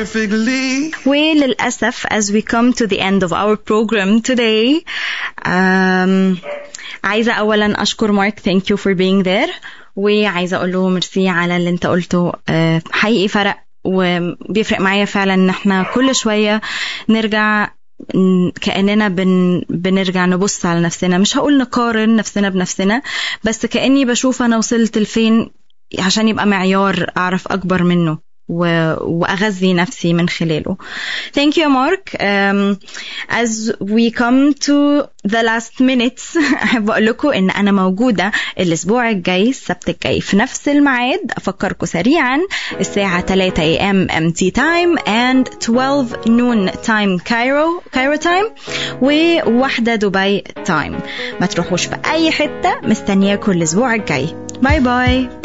perfectly. وللأسف as we come to the end of our program today um, عايزة أولا أشكر مارك thank you for being there وعايزة أقول له ميرسي على اللي أنت قلته آه، حقيقي فرق وبيفرق معايا فعلا إن احنا كل شوية نرجع ن- كأننا بن بنرجع نبص على نفسنا مش هقول نقارن نفسنا بنفسنا بس كأني بشوف أنا وصلت لفين عشان يبقى معيار أعرف أكبر منه و... وأغذي نفسي من خلاله. Thank you, Mark. Um, as we come to the last minutes أحب أقول لكم إن أنا موجودة الأسبوع الجاي السبت الجاي في نفس الميعاد أفكركم سريعا الساعة 3 a.m. MT time and 12 noon time Cairo Cairo time وواحدة دبي time ما تروحوش في أي حتة مستنياكم الأسبوع الجاي باي باي